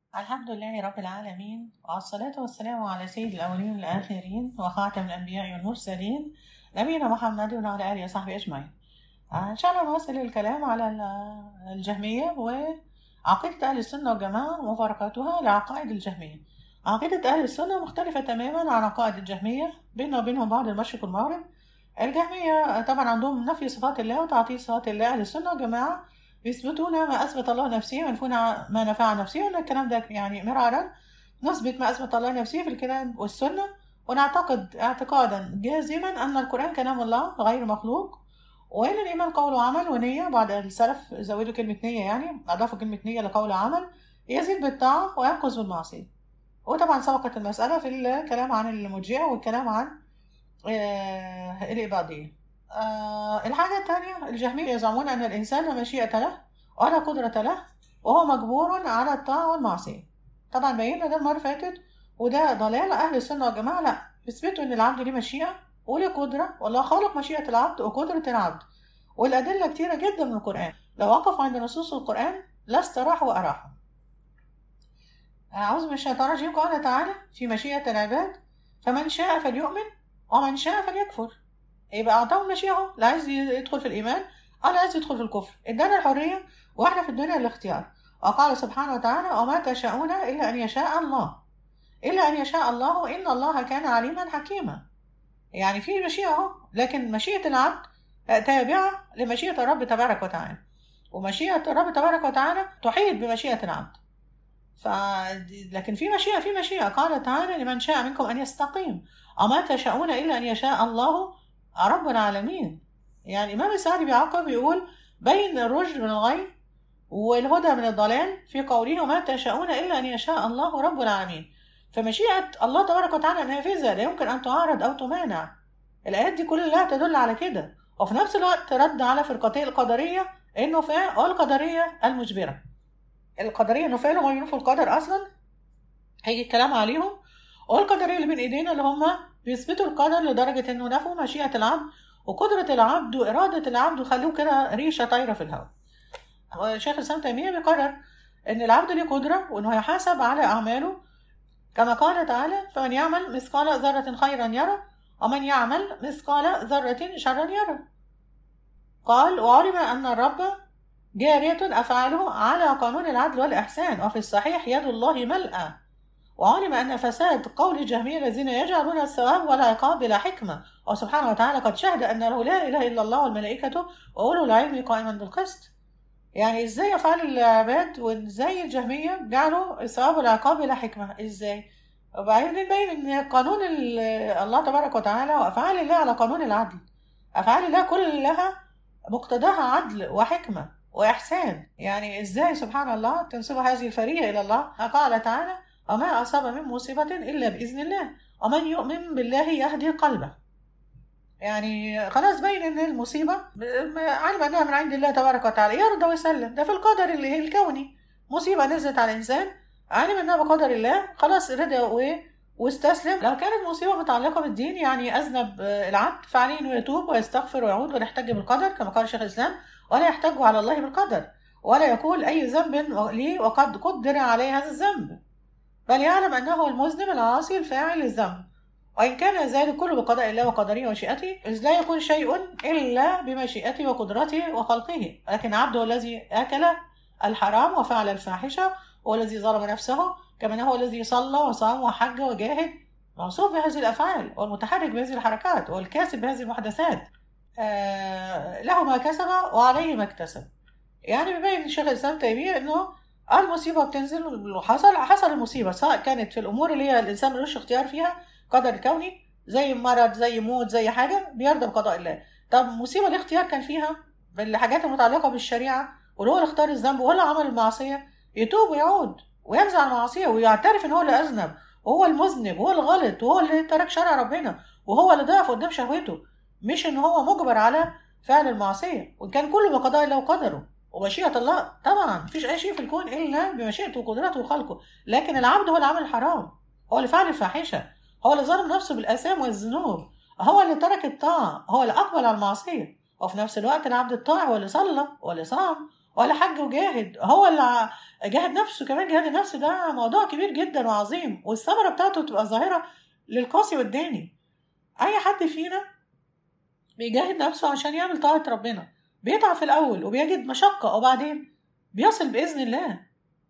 الحمد لله رب العالمين والصلاة والسلام على سيد الأولين والآخرين وخاتم الأنبياء والمرسلين نبينا محمد وعلى آله وصحبه أجمعين آه، إن شاء الله نواصل الكلام على ال- الجهمية وعقيدة أهل السنة والجماعة ومفارقتها لعقائد الجهمية عقيدة أهل السنة مختلفة تماما عن عقائد الجهمية بيننا وبينهم بعض المشرق والمغرب الجهمية طبعا عندهم نفي صفات الله وتعطيل صفات الله أهل السنة والجماعة يثبتون ما أثبت الله نفسه وينفون ما نفى عن نفسه وأن الكلام ده يعني مرارا نثبت ما أثبت الله نفسه في الكتاب والسنة ونعتقد اعتقادا جازما أن القرآن كلام الله غير مخلوق وإن الإيمان قول وعمل ونية بعد السلف زودوا كلمة نية يعني أضافوا كلمة نية لقول وعمل يزيد بالطاعة وينقص بالمعصية وطبعا سبقت المسألة في الكلام عن المرجئة والكلام عن آه الإباضية آه الحاجة الثانية الجهمية يزعمون أن الإنسان لا مشيئة له ولا قدرة له وهو مجبور على الطاعة والمعصية طبعا بينا ده المرة اللي فاتت وده ضلال أهل السنة والجماعة لا يثبتوا إن العبد ليه مشيئة وليه قدرة والله خالق مشيئة العبد وقدرة العبد والأدلة كتيرة جدا من القرآن لو وقفوا عند نصوص القرآن لاستراحوا وأراحوا أعوذ من الشيطان الرجيم قال تعالى في مشيئة العباد فمن شاء فليؤمن ومن شاء فليكفر يبقى أعطاه المشيئة أهو لا عايز يدخل في الإيمان ولا عايز يدخل في الكفر ادانا الحرية واحنا في الدنيا الاختيار وقال سبحانه وتعالى وما تشاءون إلا أن يشاء الله إلا أن يشاء الله إن الله كان عليما حكيما يعني في مشيئة أهو لكن مشيئة العبد تابعة لمشيئة الرب تبارك وتعالى ومشيئة الرب تبارك وتعالى تحيط بمشيئة العبد ف... لكن في مشيئة في مشيئة قال تعالى لمن شاء منكم أن يستقيم وما تشاءون إلا أن يشاء الله رب العالمين يعني الإمام السعدي بيعقب يقول بين الرشد من الغي والهدى من الضلال في قوله وما تشاءون إلا أن يشاء الله رب العالمين فمشيئة الله تبارك وتعالى نافذة لا يمكن أن تعارض أو تمانع الآيات دي كلها تدل على كده وفي نفس الوقت رد على فرقتي القدرية النفاة والقدرية المجبرة القدرية النفاة اللي هم ينفوا القدر أصلا هيجي الكلام عليهم والقدرية اللي بين إيدينا اللي هم بيثبتوا القدر لدرجة إنه نفوا مشيئة العبد وقدرة العبد وإرادة العبد وخلوه كده ريشة طايرة في الهواء شيخ الإسلام تيمية بيقرر إن العبد له قدرة وإنه يحاسب على أعماله كما قال تعالى فمن يعمل مثقال ذرة خيرا يرى ومن يعمل مثقال ذرة شرا يرى قال وعلم أن الرب جارية أفعاله على قانون العدل والإحسان وفي الصحيح يد الله ملأى وعلم أن فساد قول الجهمية الذين يجعلون الثواب والعقاب بلا حكمة وسبحانه وتعالى قد شهد أن له لا إله إلا الله والملائكة وأولو العلم قائما بالقسط يعني ازاي افعال العباد وازاي الجهميه جعلوا الثواب والعقاب بلا حكمه ازاي وبعدين نبين ان قانون الله تبارك وتعالى وافعال الله على قانون العدل افعال الله كلها مقتضاها عدل وحكمه واحسان يعني ازاي سبحان الله تنسب هذه الفرية الى الله قال تعالى وما اصاب من مصيبه الا باذن الله ومن يؤمن بالله يهدي قلبه يعني خلاص باين ان المصيبه علم انها من عند الله تبارك وتعالى يرضى ويسلم ده في القدر اللي هي الكوني مصيبه نزلت على الانسان علم انها بقدر الله خلاص رضى و... واستسلم لو كانت مصيبه متعلقه بالدين يعني اذنب العبد فعليه انه يتوب ويستغفر ويعود ولا يحتج بالقدر كما قال شيخ الاسلام ولا يحتج على الله بالقدر ولا يقول اي ذنب لي وقد قدر عليه هذا الذنب بل يعلم انه المذنب العاصي الفاعل للذنب وإن كان ذلك كله بقضاء الله وقدره ومشيئته إذ لا يكون شيء إلا بمشيئته وقدرته وخلقه لكن عبده الذي أكل الحرام وفعل الفاحشة هو الذي ظلم نفسه كما هو الذي صلى وصام وحج وجاهد موصوف بهذه الأفعال والمتحرك بهذه الحركات والكاسب بهذه المحدثات آه له ما كسب وعليه ما اكتسب يعني بيبين الشيخ الإسلام تيمية إنه المصيبة بتنزل وحصل حصل المصيبة سواء كانت في الأمور اللي هي الإنسان ملوش اختيار فيها قدر كوني زي مرض زي موت زي حاجة بيرضى بقضاء الله طب مصيبة الاختيار كان فيها بالحاجات المتعلقة بالشريعة واللي هو اللي اختار الذنب وهو اللي عمل المعصية يتوب ويعود وينزع المعصية ويعترف ان هو اللي أذنب وهو المذنب وهو الغلط وهو اللي ترك شرع ربنا وهو اللي ضعف قدام شهوته مش ان هو مجبر على فعل المعصية وان كان كله بقضاء الله وقدره ومشيئة الله طبعا مفيش أي شيء في الكون إلا بمشيئته وقدرته وخلقه لكن العبد هو اللي عمل الحرام هو اللي فعل الفاحشة هو اللي ظلم نفسه بالآثام والذنوب هو اللي ترك الطاعة هو اللي أقبل على المعصية وفي نفس الوقت العبد الطاعة هو اللي صلى هو اللي صام ولا حج وجاهد هو اللي جاهد نفسه كمان جهاد النفس ده موضوع كبير جدا وعظيم والثمره بتاعته بتبقى ظاهره للقاسي والداني اي حد فينا بيجاهد نفسه عشان يعمل طاعه ربنا بيتعب في الاول وبيجد مشقه وبعدين بيصل باذن الله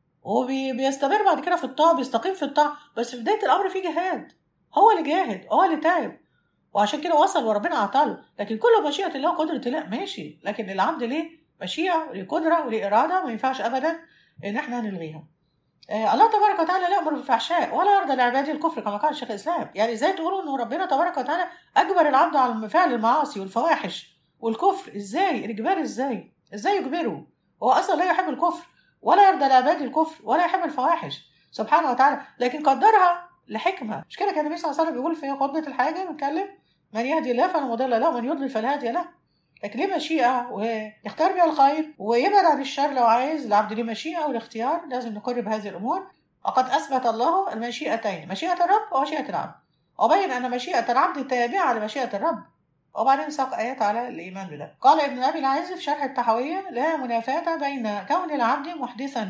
وبيستمر بعد كده في الطاعه بيستقيم في الطاعه بس في بدايه الامر في جهاد هو اللي جاهد هو اللي تعب وعشان كده وصل وربنا عطاله لكن كله مشيئه الله وقدره الله ماشي لكن العبد ليه مشيئه وليه قدره وليه اراده ما ينفعش ابدا ان احنا نلغيها آه الله تبارك وتعالى لا يامر بالفحشاء ولا يرضى لعباده الكفر كما قال شيخ الاسلام يعني ازاي تقولوا ان ربنا تبارك وتعالى اجبر العبد على فعل المعاصي والفواحش والكفر ازاي الاجبار ازاي ازاي يجبره هو اصلا لا يحب الكفر ولا يرضى لعباده الكفر ولا يحب الفواحش سبحانه وتعالى لكن قدرها لحكمه مش كده كان النبي صلى الله عليه وسلم بيقول في خطبه الحاجه بنتكلم من يهدي الله فلا مضل له ومن يضلل فلا هادي له لكن ليه مشيئة ويختار بها الخير ويبعد عن الشر لو عايز العبد ليه مشيئة والاختيار لازم نقرب هذه الأمور وقد أثبت الله المشيئتين مشيئة الرب ومشيئة العبد وبين أن مشيئة العبد تابعة لمشيئة الرب وبعدين ساق آيات على الإيمان بده قال ابن أبي العز في شرح التحوية لا منافاة بين كون العبد محدثا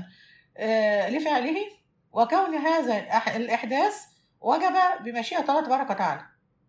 لفعله وكون هذا الإحداث وجب بمشيئة الله تبارك وتعالى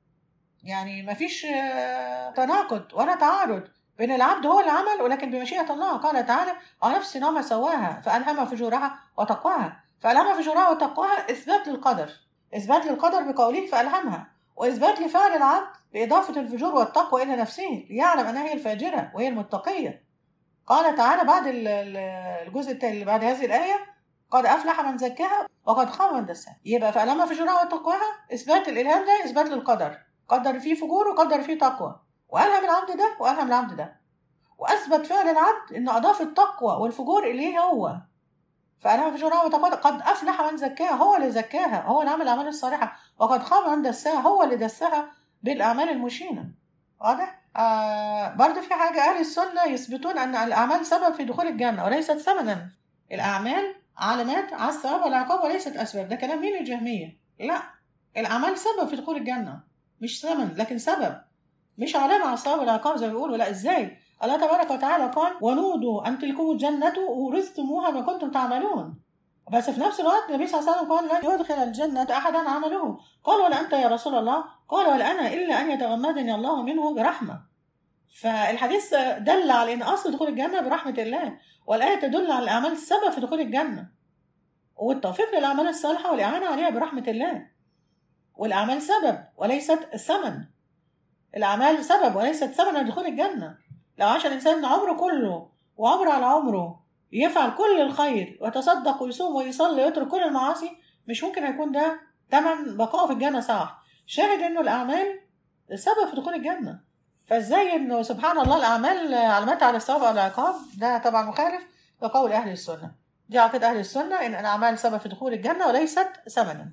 يعني ما فيش تناقض ولا تعارض بين العبد هو اللي عمل ولكن بمشيئة الله قال تعالى ونفس ما سواها فألهمها فجورها وتقواها فألهمها فجورها وتقواها إثبات للقدر إثبات للقدر بقوله فألهمها وإثبات لفعل العبد بإضافة الفجور والتقوى إلى نفسه ليعلم أنها هي الفاجرة وهي المتقية قال تعالى بعد الجزء التالي اللي بعد هذه الآية قد أفلح من زكاها وقد خاب من دساها يبقى فألهمها فجورها وتقواها إثبات الإلهام ده إثبات للقدر قدر فيه فجور وقدر فيه تقوى وألهم العبد ده وألهم العبد ده وأثبت فعل العبد إنه أضاف التقوى والفجور إليه هو فألهم فجورها وتقوى قد أفلح من زكاها هو اللي زكاها هو اللي عمل الأعمال الصالحة وقد خاب من دساها هو اللي دسها بالأعمال المشينة واضح؟ آه برضه في حاجة أهل السنة يثبتون أن الأعمال سبب في دخول الجنة وليست ثمنا الأعمال علامات على الثواب والعقاب وليست أسباب ده كلام مين الجهمية لا الأعمال سبب في دخول الجنة مش ثمن لكن سبب مش علامة على الثواب والعقاب زي ما بيقولوا لا ازاي الله تبارك وتعالى قال ونودوا أن تلكم الجنة ورثتموها ما كنتم تعملون بس في نفس الوقت النبي صلى الله عليه وسلم قال لن يدخل الجنة أحدا عمله قال ولا أنت يا رسول الله قال ولا أنا إلا أن يتغمدني الله منه برحمة فالحديث دل على أن أصل دخول الجنة برحمة الله والآية تدل على الأعمال السبب في دخول الجنة والتوفيق للأعمال الصالحة والإعانة عليها برحمة الله والأعمال سبب وليست الثمن الأعمال سبب وليست ثمن لدخول الجنة لو عاش الإنسان عمره كله وعمره على عمره يفعل كل الخير ويتصدق ويصوم ويصلي ويترك كل المعاصي مش ممكن هيكون ده ثمن بقائه في الجنة صح شاهد إنه الأعمال سبب في دخول الجنة فازاي إنه سبحان الله الأعمال علامات على الثواب أو العقاب ده طبعا مخالف لقول أهل السنة دي عقيدة أهل السنة إن الأعمال سبب في دخول الجنة وليست ثمنا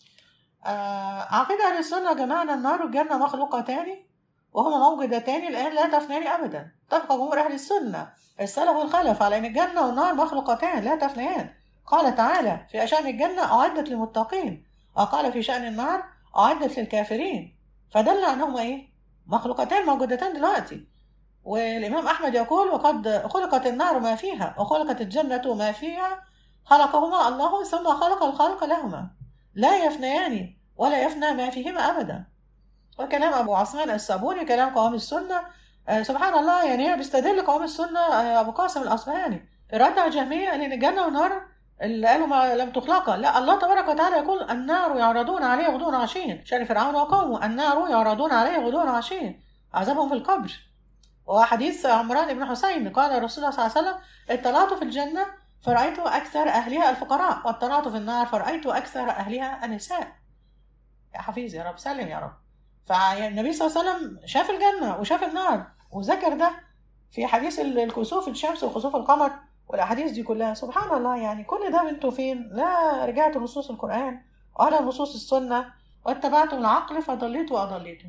آه عقيدة أهل السنة يا جماعة أن النار والجنة مخلوقتان وهما موجودتان الآن لا تفنيان أبدا اتفق جمهور أهل السنة السلف والخلف على أن الجنة والنار مخلوقتان لا تفنيان قال تعالى في شأن الجنة أعدت للمتقين وقال في شأن النار أعدت للكافرين فدل أنهما إيه؟ مخلوقتان موجودتان دلوقتي والإمام أحمد يقول وقد خلقت النار ما فيها وخلقت الجنة ما فيها خلقهما الله ثم خلق الخلق لهما لا يفنيان ولا يفنى ما فيهما أبدا وكلام أبو عثمان الصابوني كلام قوام السنة آه سبحان الله يعني هي بيستدل قوام السنة آه أبو قاسم الأصبهاني الرد على الجهمية لأن الجنة والنار اللي قالوا ما لم تخلقا لا الله تبارك وتعالى يقول النار يعرضون عليه غدوا وعشيا شان فرعون وقومه النار يعرضون عليه غدوا وعشيا عذابهم في القبر وحديث عمران بن حسين قال الرسول صلى الله عليه وسلم اطلعت في الجنة فرأيت أكثر أهلها الفقراء واطلعت في النار فرأيت أكثر أهلها النساء يا حفيظ يا رب سلم يا رب فالنبي صلى الله عليه وسلم شاف الجنة وشاف النار وذكر ده في حديث الكسوف الشمس وخسوف القمر والأحاديث دي كلها سبحان الله يعني كل ده انتوا فين لا رجعتوا نصوص القرآن وعلى نصوص السنة واتبعتم العقل فضليتوا وأضليتوا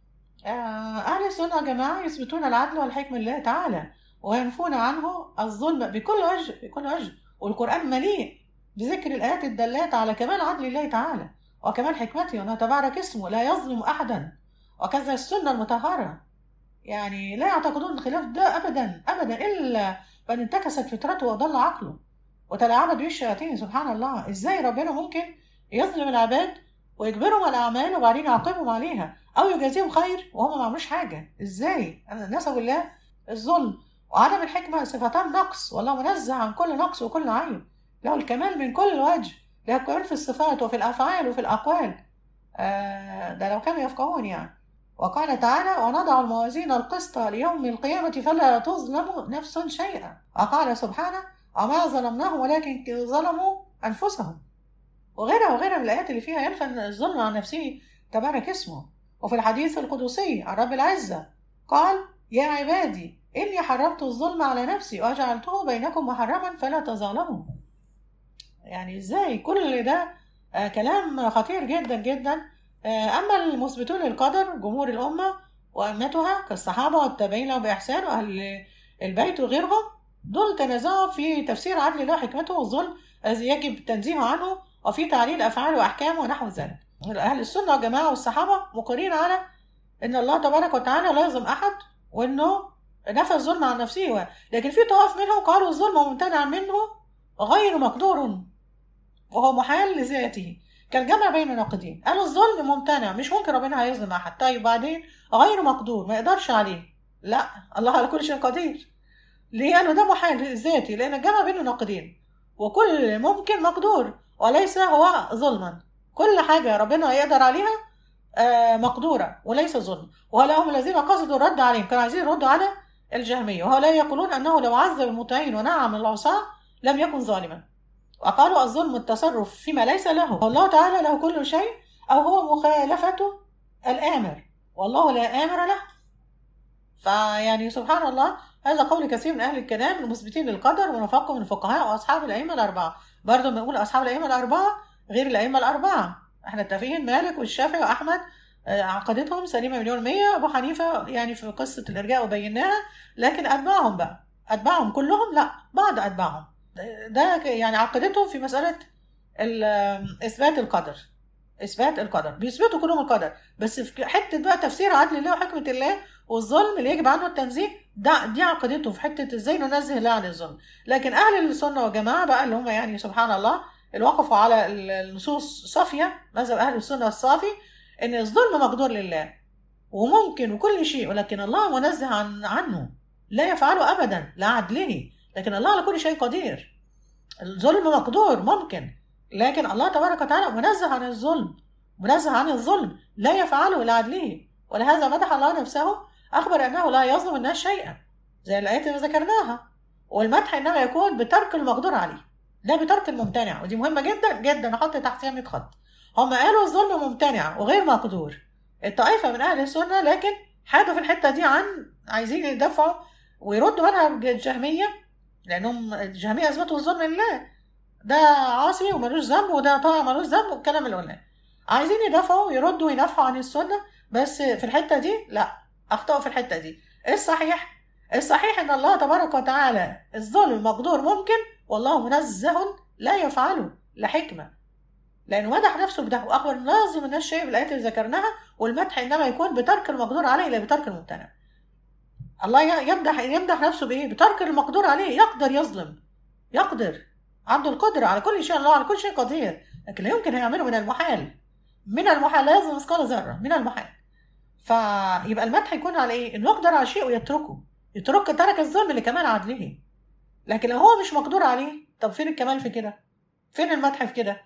أهل السنة يا جماعة يثبتون العدل والحكم لله تعالى وينفون عنه الظلم بكل وجه بكل وجه والقرآن مليء بذكر الآيات الدالات على كمال عدل الله تعالى وكمال حكمته وأنه تبارك اسمه لا يظلم أحدا وكذا السنة المطهرة يعني لا يعتقدون الخلاف ده ابدا ابدا الا من انتكست فطرته وضل عقله وتلاعبت به الشياطين سبحان الله ازاي ربنا ممكن يظلم العباد ويجبرهم على اعمال وبعدين يعاقبهم عليها او يجازيهم خير وهم ما عملوش حاجه ازاي انا نسب الله الظلم وعدم الحكمه صفتان نقص والله منزه عن كل نقص وكل عيب له الكمال من كل وجه له الكمال في الصفات وفي الافعال وفي الاقوال آه ده لو كانوا يفقهون يعني وقال تعالى ونضع الموازين القسط ليوم القيامة فلا تظلم نفس شيئا وقال سبحانه وما ظلمناهم ولكن ظلموا أنفسهم وغيرها وغيرها من الآيات اللي فيها ينفى الظلم عن نفسه تبارك اسمه وفي الحديث القدسي عن رب العزة قال يا عبادي إني حرمت الظلم على نفسي وجعلته بينكم محرما فلا تظالموا يعني إزاي كل ده آه كلام خطير جدا جدا آه أما المثبتون للقدر جمهور الأمة وأمتها كالصحابة والتابعين لهم بإحسان وأهل البيت وغيرهم دول تنازعوا في تفسير عدل الله وحكمته والظلم الذي يجب التنزيه عنه وفي تعليل أفعال وأحكام ونحو ذلك أهل السنة والجماعة والصحابة مقرين على إن الله تبارك وتعالى لا يظلم أحد وإنه نفى الظلم عن نفسه لكن في طوائف منهم قالوا الظلم ممتنع منه غير مقدور وهو محال لذاته كالجمع بين ناقدين قالوا الظلم ممتنع مش ممكن ربنا هيظلم أحد طيب بعدين غير مقدور ما يقدرش عليه لا الله على كل شيء قدير ليه قالوا ده محال ذاتي لأن الجمع بين ناقدين وكل ممكن مقدور وليس هو ظلما كل حاجة ربنا يقدر عليها آه مقدورة وليس ظلم وهؤلاء هم الذين قصدوا الرد عليهم كانوا عايزين يردوا على الجهمية وهؤلاء يقولون أنه لو عذب المطيعين ونعم العصاة لم يكن ظالما وقالوا الظلم التصرف فيما ليس له والله تعالى له كل شيء أو هو مخالفة الآمر والله لا آمر له فيعني سبحان الله هذا قول كثير من أهل الكلام المثبتين للقدر ونفقه من الفقهاء وأصحاب الأئمة الأربعة برضه بنقول أصحاب الأئمة الأربعة غير الأئمة الأربعة احنا متفقين مالك والشافعي وأحمد عقيدتهم سليمة مليون مية أبو حنيفة يعني في قصة الإرجاء وبيناها لكن أتباعهم بقى أتباعهم كلهم لا بعض أتباعهم ده يعني عقيدتهم في مسألة إثبات القدر إثبات القدر بيثبتوا كلهم القدر بس في حتة بقى تفسير عدل الله وحكمة الله والظلم اللي يجب عنه التنزيه ده دي عقيدتهم في حتة إزاي ننزه الله عن الظلم لكن أهل السنة والجماعة بقى اللي هم يعني سبحان الله اللي وقفوا على النصوص صافية مذهب أهل السنة الصافي ان الظلم مقدور لله وممكن وكل شيء ولكن الله منزه عن عنه لا يفعله ابدا لعدله لكن الله على كل شيء قدير الظلم مقدور ممكن لكن الله تبارك وتعالى منزه عن الظلم منزه عن الظلم لا يفعله لعدله ولهذا مدح الله نفسه اخبر انه لا يظلم الناس شيئا زي الايات اللي ذكرناها والمدح انما يكون بترك المقدور عليه لا بترك الممتنع ودي مهمه جدا جدا احط تحتها 100 خط هم قالوا الظلم ممتنع وغير مقدور الطائفة من أهل السنة لكن حادوا في الحتة دي عن عايزين يدافعوا ويردوا منهج الجهمية لأنهم الجهمية أثبتوا الظلم لله ده عاصي وملوش ذنب وده طاعة ملوش ذنب والكلام اللي قلناه عايزين يدافعوا ويردوا وينافحوا عن السنة بس في الحتة دي لا أخطأوا في الحتة دي إيه الصحيح؟ الصحيح إن الله تبارك وتعالى الظلم مقدور ممكن والله منزه لا يفعله لحكمة لأنه مدح نفسه بده وأخبر لازم الناس شيء بالآيات اللي ذكرناها والمدح إنما يكون بترك المقدور عليه لا بترك الممتنع الله يمدح يمدح نفسه بإيه؟ بترك المقدور عليه يقدر يظلم يقدر عنده القدرة على كل شيء الله على كل شيء قدير لكن لا يمكن هيعمله من المحال من المحال لا يظلم مثقال ذرة من المحال فيبقى المدح يكون على إيه؟ إنه يقدر على شيء ويتركه يترك ترك الظلم لكمال عدله لكن لو هو مش مقدور عليه طب فين الكمال في كده؟ فين المدح في كده؟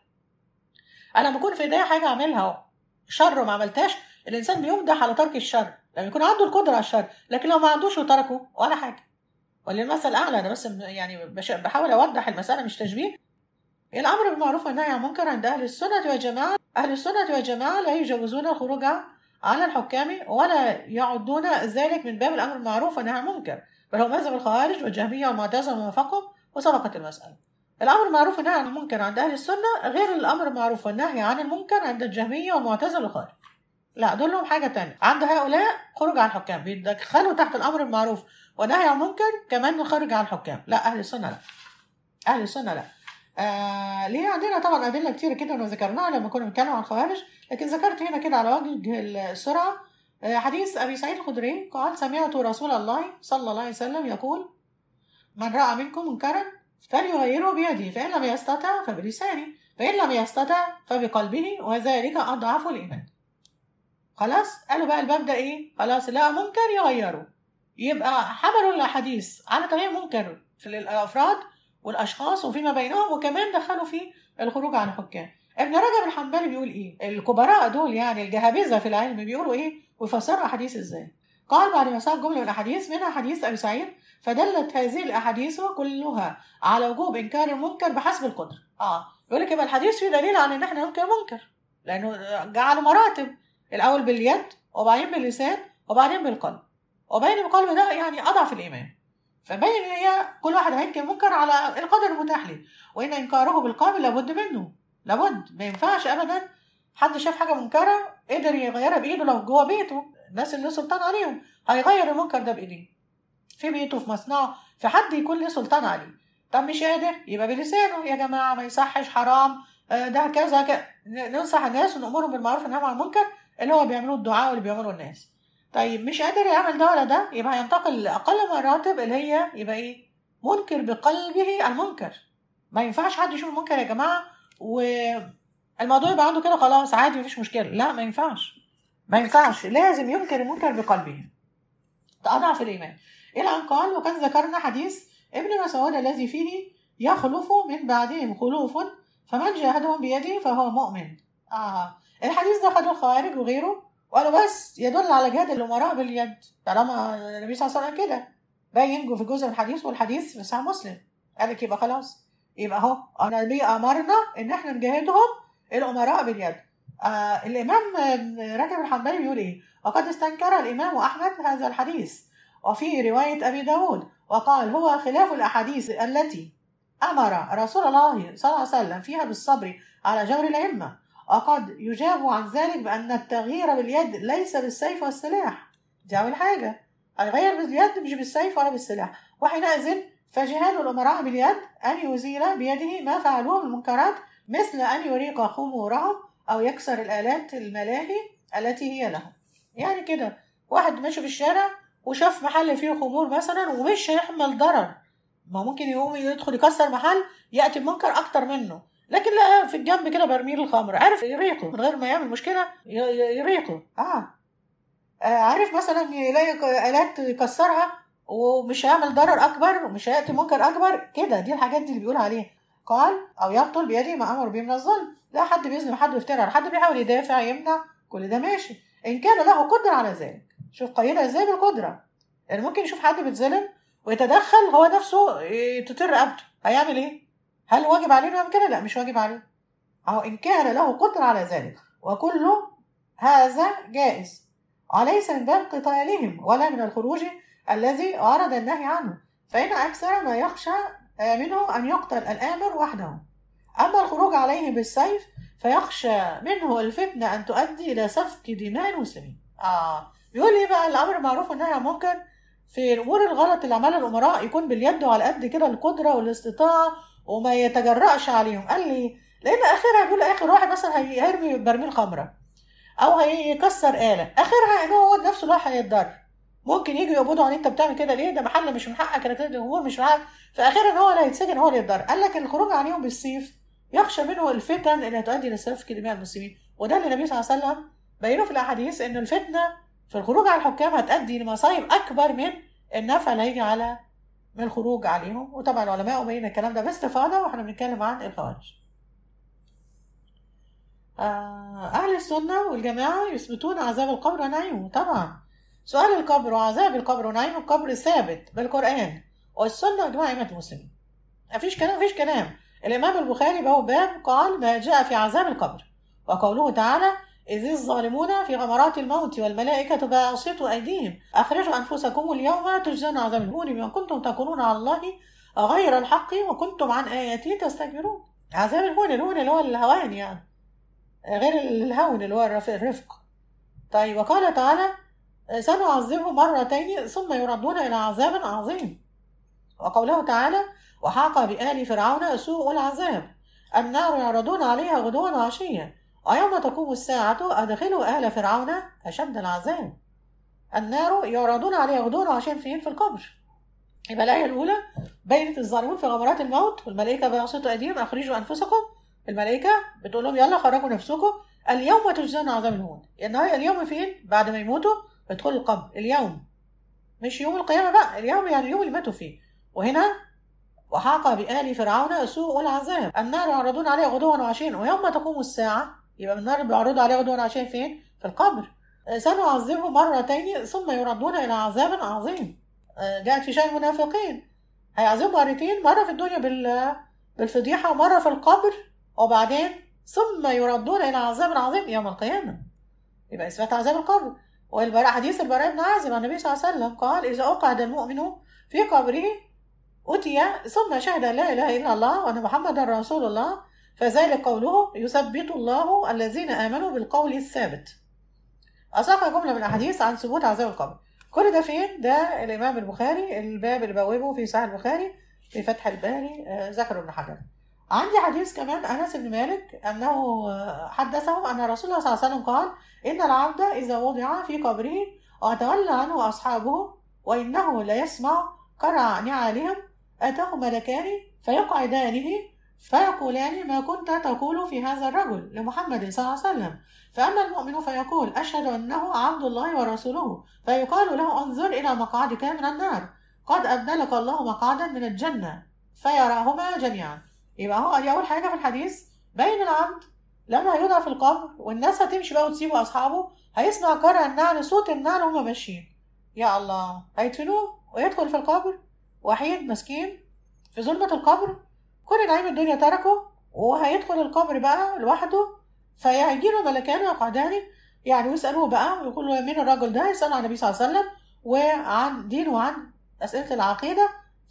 انا لما يكون في ايديا حاجه اعملها شر وما عملتهاش الانسان بيمدح على ترك الشر لما يكون عنده القدره على الشر لكن لو ما عندوش وتركه ولا حاجه وللمثل الاعلى انا بس يعني بحاول اوضح المساله مش تشبيه الامر بالمعروف والنهي عن المنكر عند اهل السنه والجماعه اهل السنه والجماعه لا يجوزون الخروج على الحكام ولا يعدون ذلك من باب الامر بالمعروف والنهي عن المنكر بل هو مذهب الخوارج والجهميه والمعتزله وما فقهم وسبقت المساله الأمر بالمعروف والنهي عن المنكر عند أهل السنة غير الأمر بالمعروف والنهي عن المنكر عند الجهمية والمعتزلة والخوارج. لا دول لهم حاجة تانية، عند هؤلاء خروج عن الحكام بيدخلوا تحت الأمر بالمعروف والنهي عن المنكر كمان خارج عن الحكام، لا أهل السنة لا. أهل السنة لا. آه ليه عندنا طبعا أدلة كتير كده وذكرناها لما كنا بنتكلم عن الخوارج، لكن ذكرت هنا كده على وجه السرعة آه، حديث أبي سعيد الخدري قال سمعت رسول الله صلى الله عليه وسلم يقول من رأى منكم منكرا فليغيره بيده فإن لم يستطع فبلسانه فإن لم يستطع فبقلبه وذلك أضعف الإيمان خلاص قالوا بقى الباب ده إيه خلاص لا منكر يغيره يبقى حملوا الأحاديث على طريق منكر في الأفراد والأشخاص وفيما بينهم وكمان دخلوا في الخروج عن الحكام ابن رجب الحنبلي بيقول ايه الكبراء دول يعني الجهابذه في العلم بيقولوا ايه ويفسروا احاديث ازاي قال بعد ما ساق جمله من الاحاديث منها حديث ابي سعيد فدلت هذه الاحاديث كلها على وجوب انكار المنكر بحسب القدره اه يقول لك يبقى الحديث فيه دليل على ان احنا ننكر منكر لانه جعل مراتب الاول باليد وبعدين باللسان وبعدين بالقلب وبين القلب ده يعني اضعف الايمان فبين ان هي كل واحد هينكر منكر على القدر المتاح له وان انكاره بالقلب لابد منه لابد ما ينفعش ابدا حد شاف حاجه منكره قدر يغيرها بايده لو جوه بيته الناس اللي سلطان عليهم هيغير المنكر ده بايديه في بيته في مصنعه في حد يكون له سلطان عليه طب مش قادر يبقى بلسانه يا جماعه ما يصحش حرام آه، ده كذا كذا ننصح الناس ونامرهم بالمعروف وننهى عن المنكر اللي هو بيعملوه الدعاء واللي بيعملوه الناس طيب مش قادر يعمل ده ولا ده يبقى هينتقل لاقل مراتب اللي هي يبقى ايه منكر بقلبه المنكر ما ينفعش حد يشوف المنكر يا جماعه والموضوع يبقى عنده كده خلاص عادي مفيش مشكله لا ما ينفعش ما ينفعش لازم ينكر المنكر بقلبه ده اضعف الايمان الى ان قال وقد ذكرنا حديث ابن مسعود الذي فيه يخلف من بعدهم خلوف فمن جاهدهم بيده فهو مؤمن اه الحديث ده خده الخوارج وغيره وقالوا بس يدل على جهاد الامراء باليد طالما النبي صلى الله عليه وسلم كده باين في جزء من الحديث والحديث في صحيح مسلم قال لك يبقى خلاص يبقى اهو النبي امرنا ان احنا نجاهدهم الامراء باليد آه الامام رجب الحنبلي بيقول ايه وقد استنكر الامام احمد هذا الحديث وفي روايه ابي داود وقال هو خلاف الاحاديث التي امر رسول الله صلى الله عليه وسلم فيها بالصبر على جور الائمه وقد يجاب عن ذلك بان التغيير باليد ليس بالسيف والسلاح دي اول حاجه هيغير باليد مش بالسيف ولا بالسلاح وحينئذ فجهاد الأمراء باليد أن يزيل بيده ما فعلوه من المنكرات مثل أن يريق خمورهم أو يكسر الآلات الملاهي التي هي لهم يعني كده واحد ماشي في الشارع وشاف محل فيه خمور مثلا ومش هيحمل ضرر ما ممكن يقوم يدخل يكسر محل يأتي بمنكر أكتر منه لكن لا في الجنب كده برميل الخمر عارف يريقه من غير ما يعمل مشكلة يريقه آه. آه عارف مثلا يلاقي آلات يكسرها ومش هيعمل ضرر اكبر ومش هياتي منكر اكبر كده دي الحاجات دي اللي بيقول عليها قال او يبطل بيده ما امر به من الظلم لا حد بيظلم حد ويفترى على حد بيحاول يدافع يمنع كل ده ماشي ان كان له قدره على ذلك شوف قيدها ازاي بالقدره يعني ممكن يشوف حد بيتظلم ويتدخل هو نفسه تطر رقبته هيعمل ايه هل واجب عليه انه يعمل كده لا مش واجب عليه او ان كان له قدره على ذلك وكله هذا جائز وليس من باب قتالهم ولا من الخروج الذي أعرض النهي عنه فإن أكثر ما يخشى منه أن يقتل الآمر وحده أما الخروج عليه بالسيف فيخشى منه الفتنة أن تؤدي إلى سفك دماء المسلمين آه بيقول لي بقى الأمر معروف والنهي عن منكر في الأمور الغلط اللي عملها الأمراء يكون باليد وعلى قد كده القدرة والاستطاعة وما يتجرأش عليهم قال لي لأن آخرها بيقول آخر واحد مثلا هيرمي برميل خمرة أو هيكسر آلة آخرها إن هو نفسه اللي هيتضرر ممكن يجوا يقبضوا عليه انت بتعمل كده ليه ده محل مش من حقك انك تدي الجمهور مش من حقك فاخيرا هو اللي هيتسجن هو اللي يتضرر قال لك الخروج عليهم بالسيف يخشى منه الفتن اللي هتؤدي لسفك دماء المسلمين وده اللي النبي صلى الله عليه وسلم بينه في الاحاديث ان الفتنه في الخروج على الحكام هتؤدي لمصايب اكبر من النفع اللي هيجي على من الخروج عليهم وطبعا العلماء بين الكلام ده باستفاضه واحنا بنتكلم عن الخوارج أهل السنة والجماعة يثبتون عذاب القبر ونعيمه طبعا سؤال القبر وعذاب القبر ونعيم القبر ثابت بالقرآن والسنة وإجماع أئمة المسلمين. مفيش كلام مفيش كلام. الإمام البخاري بهو باب قال ما جاء في عذاب القبر وقوله تعالى إذ الظالمون في غمرات الموت والملائكة باسطوا أيديهم أخرجوا أنفسكم اليوم تجزون عذاب الهون بما كنتم تقولون على الله غير الحق وكنتم عن آياته تستكبرون. عذاب الهون الهون اللي هو الهوان يعني غير الهون اللي هو الرفق. طيب وقال تعالى سنعذبه مرتين ثم يردون إلى عذاب عظيم وقوله تعالى وحاق بآل فرعون سوء العذاب النار يعرضون عليها غدوا وعشيا ويوم تقوم الساعة أدخلوا آل فرعون أشد العذاب النار يعرضون عليها غدوا وعشان فين في القبر يبقى الآية الأولى بينت الظالمون في غمرات الموت والملائكة بيبسطوا أيديهم أخرجوا أنفسكم الملائكة بتقول لهم يلا خرجوا نفسكم اليوم تجزون عذاب الهون يعني هي اليوم فين بعد ما يموتوا يدخلوا القبر اليوم مش يوم القيامة بقى اليوم يعني اليوم اللي ماتوا فيه وهنا وحاق بآل فرعون سوء العذاب النار يعرضون عليها غدوا وعشيا ويوم تقوم الساعة يبقى النار بيعرضوا عليها غدوا وعشيا فين في القبر سنعذبهم مرتين ثم يردون إلى عذاب عظيم جاءت في شأن المنافقين هيعذبوا مرتين مرة في الدنيا بال بالفضيحة ومرة في القبر وبعدين ثم يردون إلى عذاب عظيم يوم القيامة يبقى إثبات عذاب القبر والبراء حديث البراء بن عازب عن النبي صلى الله عليه وسلم قال إذا أقعد المؤمن في قبره أتي ثم شهد لا إله إلا الله وأن محمدا رسول الله فذلك قوله يثبت الله الذين آمنوا بالقول الثابت أساق جملة من الأحاديث عن ثبوت عذاب القبر كل ده فين؟ ده الإمام البخاري الباب اللي بوابه في صحيح البخاري في فتح الباري ذكر ابن حجر عندي حديث كمان أنس بن مالك أنه حدثهم أن رسول الله صلى الله عليه وسلم قال إن العبد إذا وضع في قبره وتولى عنه أصحابه وإنه ليسمع قرع نعالهم أتاه ملكان فيقعدانه فيقولان ما كنت تقول في هذا الرجل لمحمد صلى الله عليه وسلم فأما المؤمن فيقول أشهد أنه عبد الله ورسوله فيقال له انظر إلى مقعدك من النار قد أبدلك الله مقعدا من الجنة فيراهما جميعا يبقى هو دي أول حاجة في الحديث بين العبد لما يوضع في القبر والناس هتمشي بقى وتسيبه أصحابه هيسمع قرع النعل صوت النعل وهما ماشيين يا الله هيدفنوه ويدخل في القبر وحيد مسكين في ظلمة القبر كل نعيم الدنيا تركه وهيدخل القبر بقى لوحده فهيجي له ملكان ويقعدان يعني ويسألوه بقى ويقولوا مين الراجل ده يسألوا عن النبي صلى الله عليه وسلم وعن دينه وعن أسئلة العقيدة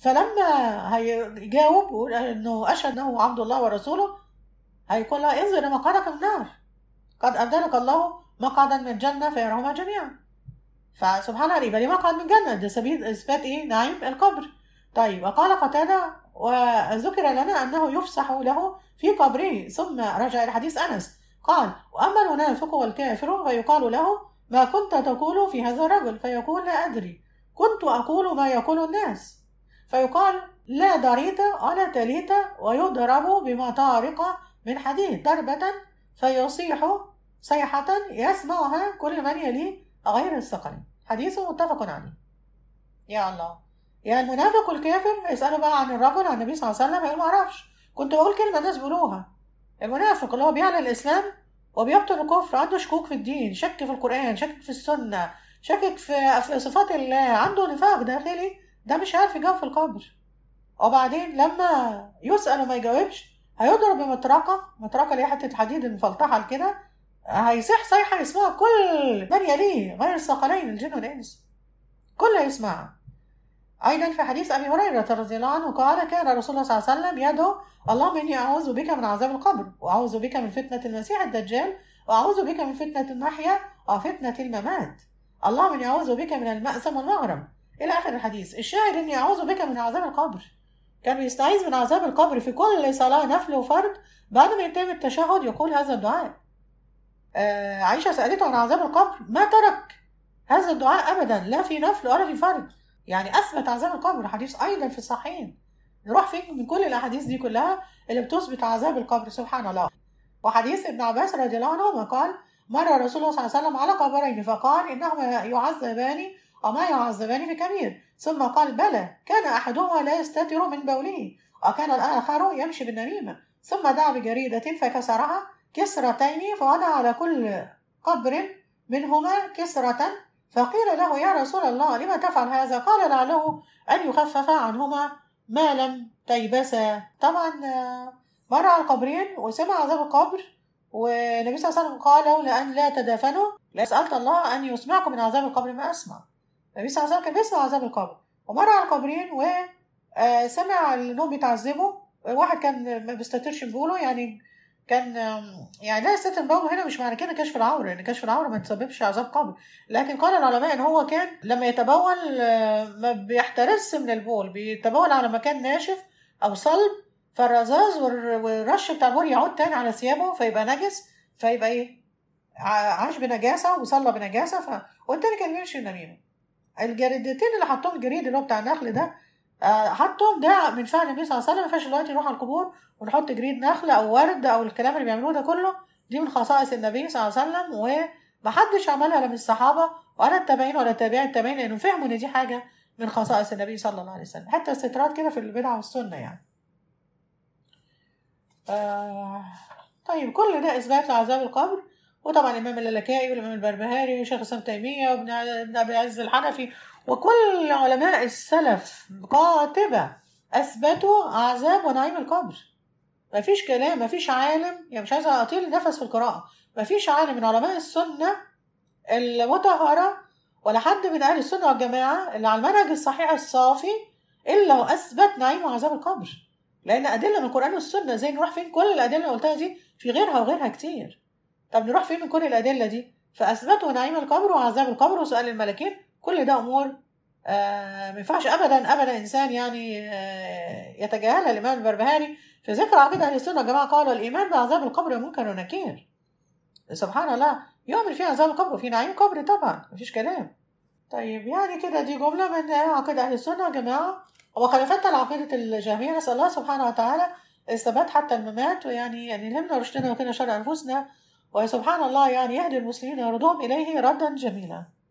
فلما هيجاوب ويقول انه اشهد انه عبد الله ورسوله هيقول لها انظر مقعدك من النار قد ابدلك الله مقعدا من الجنه فيراهما جميعا فسبحان الله يبقى ليه مقعد من الجنه ده سبيل اثبات ايه نعيم القبر طيب وقال قتاده وذكر لنا انه يفسح له في قبره ثم رجع الى حديث انس قال واما المنافق والكافر فيقال له ما كنت تقول في هذا الرجل فيقول لا ادري كنت اقول ما يقول الناس فيقال لا دريت ولا تليت ويضرب بمطارق من حديد ضربة فيصيح صيحة يسمعها كل من يليه غير الثقل حديث متفق عليه يا الله يا المنافق والكافر يسألوا بقى عن الرجل عن النبي صلى الله عليه وسلم يقول ما اعرفش كنت بقول كلمة الناس بيقولوها المنافق اللي هو بيعلن الإسلام وبيبطل الكفر عنده شكوك في الدين شك في القرآن شك في السنة شكك في في صفات الله عنده نفاق داخلي ده مش عارف يجاوب في القبر وبعدين لما يسأل وما يجاوبش هيضرب بمطرقة مطرقة اللي هي حتة الحديد المفلطحة كده هيصيح صيحة يسمعها كل من يليه غير الثقلين الجن والإنس كل يسمعها أيضا في حديث أبي هريرة رضي الله عنه قال كان رسول الله صلى الله عليه وسلم يدعو اللهم إني أعوذ بك من عذاب القبر وأعوذ بك من فتنة المسيح الدجال وأعوذ بك من فتنة المحيا وفتنة الممات اللهم إني أعوذ بك من المأسم والمغرم إلى آخر الحديث الشاهد إني أعوذ بك من عذاب القبر كان بيستعيذ من عذاب القبر في كل صلاة نفل وفرد بعد ما ينتهي التشهد يقول هذا الدعاء آه عائشة سألته عن عذاب القبر ما ترك هذا الدعاء أبدا لا في نفل ولا في فرد يعني أثبت عذاب القبر حديث أيضا في الصحيحين نروح فين من كل الأحاديث دي كلها اللي بتثبت عذاب القبر سبحان الله وحديث ابن عباس رضي الله عنهما قال مر رسول الله صلى الله عليه وسلم على قبرين فقال إنهما يعذبان وما يعذبان في كبير ثم قال بلى كان أحدهما لا يستتر من بوله وكان الآخر يمشي بالنميمة ثم دعا بجريدة فكسرها كسرتين فوضع على كل قبر منهما كسرة فقيل له يا رسول الله لما تفعل هذا قال لعله أن يخفف عنهما ما لم تيبسا طبعا مر على القبرين وسمع عذاب القبر والنبي صلى الله عليه وسلم قال لولا أن لا تدافنوا لسألت الله أن يسمعكم من عذاب القبر ما أسمع النبي صلى الله عليه وسلم كان بيسمع عذاب القبر ومر على القبرين وسمع انهم بيتعذبوا واحد كان ما بيستترش بوله يعني كان يعني لا يستتر بوله هنا مش معنى كده كشف العوره لان كشف العوره ما تسببش عذاب قبر لكن قال العلماء ان هو كان لما يتبول ما بيحترس من البول بيتبول على مكان ناشف او صلب فالرذاذ والرش بتاع البول يعود تاني على ثيابه فيبقى نجس فيبقى ايه ع- عاش بنجاسه وصلى بنجاسه ف... والتاني كان بيمشي النميمه الجريدتين اللي حطهم الجريد اللي هو بتاع النخل ده آه، حطهم ده من فعل النبي صلى الله عليه وسلم ما ينفعش دلوقتي نروح على القبور ونحط جريد نخل او ورد او الكلام اللي بيعملوه ده كله دي من خصائص النبي صلى الله عليه وسلم ومحدش عملها لا من الصحابه ولا التابعين ولا تابعي التابعين لانه فهموا ان دي حاجه من خصائص النبي صلى الله عليه وسلم حتى استطراد كده في البدعه والسنه يعني آه طيب كل ده اثبات لعذاب القبر وطبعا الامام اللالكائي والامام البربهاري وشيخ الاسلام تيميه وابن ابن ابي عز الحنفي وكل علماء السلف قاطبه اثبتوا عذاب ونعيم القبر مفيش كلام مفيش عالم يعني مش عايزه اطيل نفس في القراءه مفيش عالم من علماء السنه المطهره ولا حد من اهل السنه والجماعه اللي على المنهج الصحيح الصافي الا واثبت نعيم وعذاب القبر لان ادله من القران والسنه زي نروح فين كل الادله اللي قلتها دي في غيرها وغيرها كتير طب نروح فين من كل الادله دي فاثبتوا نعيم القبر وعذاب القبر وسؤال الملكين كل ده امور آه ما ينفعش ابدا ابدا انسان يعني آه يتجاهلها الامام البربهاري في ذكر عقيده اهل السنه والجماعه قالوا الايمان بعذاب القبر منكر ونكير سبحان الله يؤمن في عذاب القبر وفي نعيم قبر طبعا مفيش كلام طيب يعني كده دي جمله من عقيده اهل السنه والجماعه وخلفتنا لعقيده الجهميه نسال الله سبحانه وتعالى الثبات حتى الممات ويعني يعني يلهمنا رشدنا وكنا شر انفسنا وسبحان الله يعني يهدي المسلمين ويردهم اليه ردا جميلا